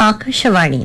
ಆಕಾಶವಾಣಿ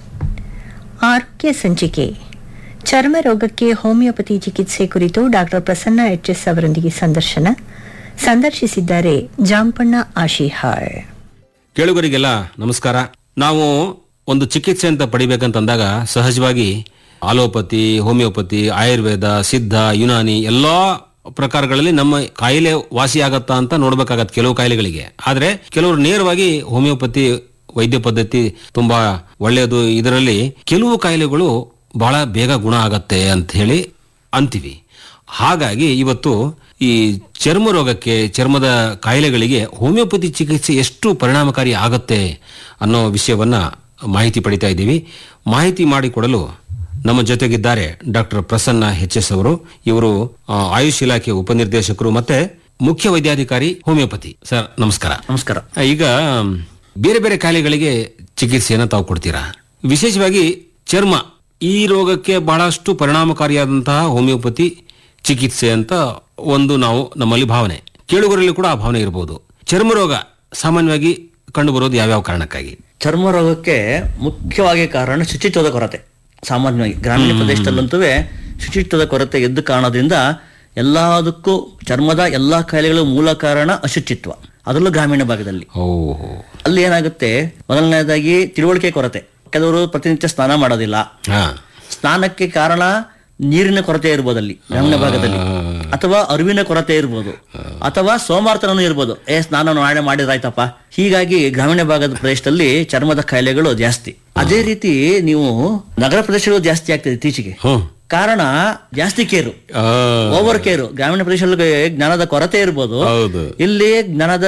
ಆರೋಗ್ಯ ಸಂಚಿಕೆ ಚರ್ಮ ರೋಗಕ್ಕೆ ಹೋಮಿಯೋಪತಿ ಚಿಕಿತ್ಸೆ ಕುರಿತು ಡಾಕ್ಟರ್ ಪ್ರಸನ್ನ ಎಚ್ ಎಸ್ ಅವರೊಂದಿಗೆ ಸಂದರ್ಶನ ಸಂದರ್ಶಿಸಿದ್ದಾರೆ ಜಾಂಪಣ್ಣ ಆಶಿಹಾಳ್ ಕೇಳುಗರಿಗೆಲ್ಲ ನಮಸ್ಕಾರ ನಾವು ಒಂದು ಚಿಕಿತ್ಸೆ ಅಂತ ಪಡಿಬೇಕಂತಂದಾಗ ಸಹಜವಾಗಿ ಆಲೋಪತಿ ಹೋಮಿಯೋಪತಿ ಆಯುರ್ವೇದ ಸಿದ್ಧ ಯುನಾನಿ ಎಲ್ಲಾ ಪ್ರಕಾರಗಳಲ್ಲಿ ನಮ್ಮ ಕಾಯಿಲೆ ವಾಸಿಯಾಗತ್ತಾ ಅಂತ ನೋಡ್ಬೇಕಾಗತ್ತೆ ಕೆಲವು ಕಾಯಿಲೆಗಳಿಗೆ ಆದ್ರೆ ಕೆಲವರು ನೇರವಾಗಿ ಹೋಮಿಯೋಪತಿ ವೈದ್ಯ ಪದ್ಧತಿ ತುಂಬಾ ಒಳ್ಳೆಯದು ಇದರಲ್ಲಿ ಕೆಲವು ಕಾಯಿಲೆಗಳು ಬಹಳ ಬೇಗ ಗುಣ ಆಗತ್ತೆ ಅಂತ ಹೇಳಿ ಅಂತೀವಿ ಹಾಗಾಗಿ ಇವತ್ತು ಈ ಚರ್ಮ ರೋಗಕ್ಕೆ ಚರ್ಮದ ಕಾಯಿಲೆಗಳಿಗೆ ಹೋಮಿಯೋಪತಿ ಚಿಕಿತ್ಸೆ ಎಷ್ಟು ಪರಿಣಾಮಕಾರಿ ಆಗತ್ತೆ ಅನ್ನೋ ವಿಷಯವನ್ನ ಮಾಹಿತಿ ಪಡಿತಾ ಇದ್ದೀವಿ ಮಾಹಿತಿ ಮಾಡಿಕೊಡಲು ನಮ್ಮ ಜೊತೆಗಿದ್ದಾರೆ ಡಾಕ್ಟರ್ ಪ್ರಸನ್ನ ಎಚ್ ಎಸ್ ಅವರು ಇವರು ಆ, ಆಯುಷ್ ಇಲಾಖೆ ಉಪನಿರ್ದೇಶಕರು ಮತ್ತೆ ಮುಖ್ಯ ವೈದ್ಯಾಧಿಕಾರಿ ಹೋಮಿಯೋಪತಿ ಸರ್ ನಮಸ್ಕಾರ ನಮಸ್ಕಾರ ಈಗ ಬೇರೆ ಬೇರೆ ಕಾಯಿಲೆಗಳಿಗೆ ಚಿಕಿತ್ಸೆಯನ್ನು ತಾವು ಕೊಡ್ತೀರಾ ವಿಶೇಷವಾಗಿ ಚರ್ಮ ಈ ರೋಗಕ್ಕೆ ಬಹಳಷ್ಟು ಪರಿಣಾಮಕಾರಿಯಾದಂತಹ ಹೋಮಿಯೋಪತಿ ಚಿಕಿತ್ಸೆ ಅಂತ ಒಂದು ನಾವು ನಮ್ಮಲ್ಲಿ ಭಾವನೆ ಕೇಳುಗರಲ್ಲಿ ಕೂಡ ಆ ಭಾವನೆ ಇರಬಹುದು ಚರ್ಮ ರೋಗ ಸಾಮಾನ್ಯವಾಗಿ ಕಂಡು ಬರೋದು ಯಾವ್ಯಾವ ಕಾರಣಕ್ಕಾಗಿ ಚರ್ಮ ರೋಗಕ್ಕೆ ಮುಖ್ಯವಾಗಿ ಕಾರಣ ಶುಚಿತ್ವದ ಕೊರತೆ ಸಾಮಾನ್ಯವಾಗಿ ಗ್ರಾಮೀಣ ಪ್ರದೇಶದಲ್ಲಂತೂ ಶುಚಿತ್ವದ ಕೊರತೆ ಎದ್ದು ಕಾರಣದಿಂದ ಎಲ್ಲದಕ್ಕೂ ಚರ್ಮದ ಎಲ್ಲಾ ಕಾಯಿಲೆಗಳ ಮೂಲ ಕಾರಣ ಅಶುಚಿತ್ವ ಅದರಲ್ಲೂ ಗ್ರಾಮೀಣ ಭಾಗದಲ್ಲಿ ಓಹೋ ಅಲ್ಲಿ ಏನಾಗುತ್ತೆ ಮೊದಲನೇದಾಗಿ ತಿಳುವಳಿಕೆ ಕೊರತೆ ಕೆಲವರು ಪ್ರತಿನಿತ್ಯ ಸ್ನಾನ ಮಾಡೋದಿಲ್ಲ ಹಾ ಸ್ನಾನಕ್ಕೆ ಕಾರಣ ನೀರಿನ ಕೊರತೆ ಇರ್ಬೋದು ಅಲ್ಲಿ ಗ್ರಾಮೀಣ ಭಾಗದಲ್ಲಿ ಅಥವಾ ಅರಿವಿನ ಕೊರತೆ ಇರ್ಬೋದು ಅಥವಾ ಸೋಮಾರ್ತನೂ ಇರ್ಬೋದು ಏ ಸ್ನಾನ ನಾಳೆ ಮಾಡಿದ್ರಾಯ್ತಪ್ಪ ಹೀಗಾಗಿ ಗ್ರಾಮೀಣ ಭಾಗದ ಪ್ರದೇಶದಲ್ಲಿ ಚರ್ಮದ ಕಾಯಿಲೆಗಳು ಜಾಸ್ತಿ ಅದೇ ರೀತಿ ನೀವು ನಗರ ಪ್ರದೇಶಗಳು ಜಾಸ್ತಿ ಆಗ್ತದೆ ಇತ್ತೀಚೆಗೆ ಹ್ಮ್ ಕಾರಣ ಜಾಸ್ತಿ ಕೇರು ಆ, ಓವರ್ ಕೇರು ಗ್ರಾಮೀಣ ಪ್ರದೇಶದಲ್ಲಿ ಜ್ಞಾನದ ಕೊರತೆ ಇರ್ಬೋದು ಹೌದು ಇಲ್ಲಿ ಜ್ಞಾನದ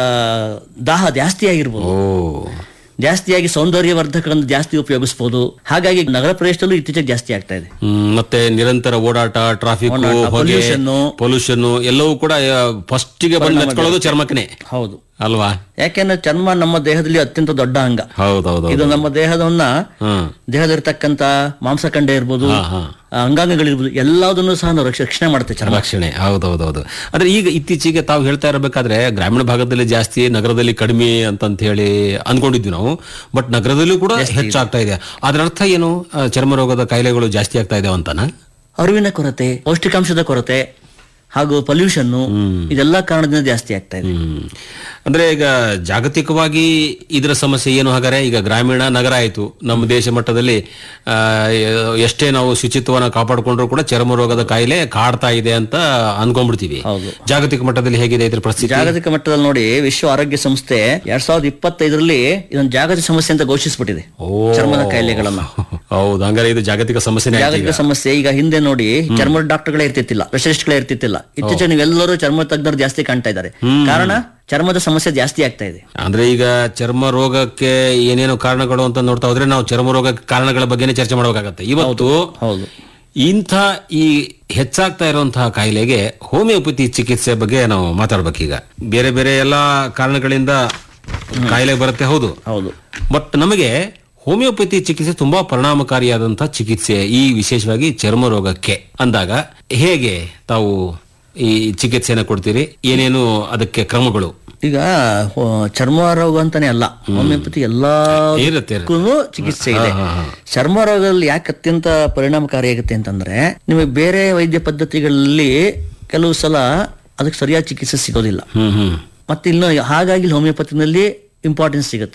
ದಾಹ ಜಾಸ್ತಿ ಆಗಿರ್ಬೋದು ಓ ಜಾಸ್ತಿಯಾಗಿ ಸೌಂದರ್ಯವರ್ಧಕಗಳನ್ನು ಜಾಸ್ತಿ ಉಪಯೋಗಿಸಬಹುದು ಹಾಗಾಗಿ ನಗರ ಪ್ರದೇಶದಲ್ಲೂ ಇತ್ತೀಚೆಗೆ ಜಾಸ್ತಿ ಆಗ್ತಾ ಇದೆ ಹ್ಮ್, ಮತ್ತೆ ನಿರಂತರ ಓಡಾಟ ಟ್ರಾಫಿಕ್ ಓಡಾಟ, ಹೊಗೆ pollution. ಪೊಲ್ಯೂಷನ್ ಎಲ್ಲವೂ ಕೂಡ ಫಸ್ಟಿಗೆ ಬಂದು ಹಚ್ಕೊಳ್ಳೋದು ಚರ್ಮಕ್ಕನೆ ಹೌದು ಅಲ್ವಾ ಯಾಕೆಂದ್ರೆ ಚರ್ಮ ನಮ್ಮ ದೇಹದಲ್ಲಿ ಅತ್ಯಂತ ದೊಡ್ಡ ಅಂಗ ಹೌದೌದು ಇದು ನಮ್ಮ ದೇಹದವನ್ನ ಹ್ಮ್ ದೇಹದಲ್ಲಿರ್ತಕ್ಕಂತ ಮಾಂಸಖಂಡ ಇರ್ಬೋದು ಹಾ, ಹಾ. ಆ, ಅಂಗಾಂಗಗಳಿರ್ಬೋದು ಎಲ್ಲದನ್ನು ಸಹ ನಾವು ರಕ್ಷ- ರಕ್ಷಣೆ ಮಾಡುತ್ತೆ ಚರ್ಮ ರಕ್ಷಣೆ ಹೌದೌದೌದು ಆದ್ರೆ ಈಗ ಇತ್ತೀಚೆಗೆ ತಾವು ಹೇಳ್ತಾ ಇರಬೇಕಾದ್ರೆ ಗ್ರಾಮೀಣ ಭಾಗದಲ್ಲಿ ಜಾಸ್ತಿ ನಗರದಲ್ಲಿ ಕಡಿಮೆ ಅಂತಂತ ಹೇಳಿ ಅನ್ಕೊಂಡಿದ್ವಿ ನಾವು ಬಟ್ ನಗರದಲ್ಲೂ ಕೂಡ ಹೆಚ್ಚಾಗ್ತಾ ಇದೆ ಅದ್ರ ಅರ್ಥ ಏನು ಆ, ಚರ್ಮ ರೋಗದ ಕಾಯಿಲೆಗಳು ಜಾಸ್ತಿ ಆಗ್ತಾ ಇದಾವೆ ಅಂತಾನ ಅರಿವಿನ ಕೊರತೆ ಪೌಷ್ಟಿಕಾಂಶದ ಕೊರತೆ ಹಾಗೂ ಪೊಲ್ಯೂಷನ್ ಇದೆಲ್ಲ ಕಾರಣದಿಂದ ಜಾಸ್ತಿ ಆಗ್ತಾ ಇದೆ ಹ್ಮ್ ಅಂದ್ರೆ ಈಗ ಜಾಗತಿಕವಾಗಿ ಇದರ ಸಮಸ್ಯೆ ಏನು ಹಾಗಾದ್ರೆ ಈಗ ಗ್ರಾಮೀಣ ನಗರ ಆಯ್ತು ನಮ್ಮ ದೇಶ ಮಟ್ಟದಲ್ಲಿ ಆ, ಎಷ್ಟೇ ನಾವು ಶುಚಿತ್ವನ ಕಾಪಾಡಿಕೊಂಡ್ರು ಕೂಡ ಚರ್ಮ ರೋಗದ ಕಾಯಿಲೆ ಕಾಡ್ತಾ ಇದೆ ಅಂತ ಅನ್ಕೊಂಡ್ಬಿಡ್ತೀವಿ ಹೌದು. ಜಾಗತಿಕ ಮಟ್ಟದಲ್ಲಿ ಹೇಗಿದೆ ಇದ್ರ ಪರಿಸ್ಥಿತಿ ಜಾಗತಿಕ ಮಟ್ಟದಲ್ಲಿ ನೋಡಿ ವಿಶ್ವ ಆರೋಗ್ಯ ಸಂಸ್ಥೆ ಎರಡ್ ಸಾವಿರದ ಇಪ್ಪತ್ತೈದರಲ್ಲಿ ಇದೊಂದು ಜಾಗತಿಕ ಸಮಸ್ಯೆ ಅಂತ ಘೋಷಿಸಿಬಿಟ್ಟಿದೆ ಚರ್ಮದ ಕಾಯಿಲೆಗಳನ್ನ ಹೌದು ಹಂಗಾರೆ ಇದು ಜಾಗತಿಕ ಸಮಸ್ಯೆನೇ ಆಯ್ತು ಈಗ. ಜಾಗತಿಕ ಸಮಸ್ಯೆ ಈಗ ಹಿಂದೆ ನೋಡಿ ಚರ್ಮದ ಡಾಕ್ಟರ್ಗಳೇ ಇರ್ತಿತ್ತಿಲ್ಲ ಸ್ಪೆಷಲಿಸ್ಟ್ಗಳೇ ಇರ್ತಿತ್ತಿಲ್ಲ ಇತ್ತೀಚೆಗೆ ನೀವೆಲ್ಲರೂ ಚರ್ಮ ತಜ್ಞರು ಜಾಸ್ತಿ ಕಾಣ್ತಾ ಇದ್ದಾರೆ ಕಾರಣ ಚರ್ಮದ ಸಮಸ್ಯೆ ಜಾಸ್ತಿ ಆಗ್ತಾ ಇದೆ ಅಂದ್ರೆ ಈಗ ಚರ್ಮ ರೋಗಕ್ಕೆ ಏನೇನು ಕಾರಣಗಳು ಅಂತ ನೋಡ್ತಾ ಹೋದ್ರೆ ನಾವು ಚರ್ಮ ರೋಗ ಕಾರಣಗಳ ಬಗ್ಗೆನೇ ಚರ್ಚೆ ಮಾಡಬೇಕಾಗತ್ತೆ ಇವತ್ತು ಹೌದು ಇಂಥ ಈ ಹೆಚ್ಚಾಗ್ತಾ ಇರುವಂತಹ ಕಾಯಿಲೆಗೆ ಹೋಮಿಯೋಪತಿ ಚಿಕಿತ್ಸೆ ಬಗ್ಗೆ ನಾವು ಮಾತಾಡ್ಬೇಕೀಗ ಬೇರೆ ಬೇರೆ ಎಲ್ಲಾ ಕಾರಣಗಳಿಂದ ಕಾಯಿಲೆ ಬರುತ್ತೆ ಹೌದು ಹೌದು ಬಟ್ ನಮಗೆ ಹೋಮಿಯೋಪತಿ ಚಿಕಿತ್ಸೆ ತುಂಬಾ ಪರಿಣಾಮಕಾರಿಯಾದಂತಹ ಚಿಕಿತ್ಸೆ ಈ ವಿಶೇಷವಾಗಿ ಚರ್ಮ ರೋಗಕ್ಕೆ ಅಂದಾಗ ಹೇಗೆ ತಾವು ಈ ಚಿಕಿತ್ಸೆಯನ್ನು ಕೊಡ್ತೀರಿ ಏನೇನು ಅದಕ್ಕೆ ಕ್ರಮಗಳು ಈಗ ಹೋ- ಚರ್ಮ ರೋಗ ಅಂತಾನೆ ಅಲ್ಲ ಹೋಮಿಯೋಪತಿ ಎಲ್ಲಾ ಇರುತ್ತೆ ಇರುತ್ತೆ. ಚಿಕಿತ್ಸೆ ಇದೆ ಚರ್ಮ ರೋಗದಲ್ಲಿ ಯಾಕೆ ಅತ್ಯಂತ ಪರಿಣಾಮಕಾರಿಯಾಗುತ್ತೆ ಅಂತಂದ್ರೆ ನಿಮಗೆ ಬೇರೆ ವೈದ್ಯ ಪದ್ಧತಿಗಳಲ್ಲಿ ಕೆಲವು ಸಲ ಅದಕ್ಕೆ ಸರಿಯಾದ ಚಿಕಿತ್ಸೆ ಸಿಗೋದಿಲ್ಲ ಹ್ಮ್ ಹ್ಮ್ ಮತ್ತೆ ಇನ್ನು ಹಾಗಾಗಿ ಹೋಮಿಯೋಪತಿನಲ್ಲಿ ಇಂಪಾರ್ಟೆನ್ಸ್ ಸಿಗುತ್ತೆ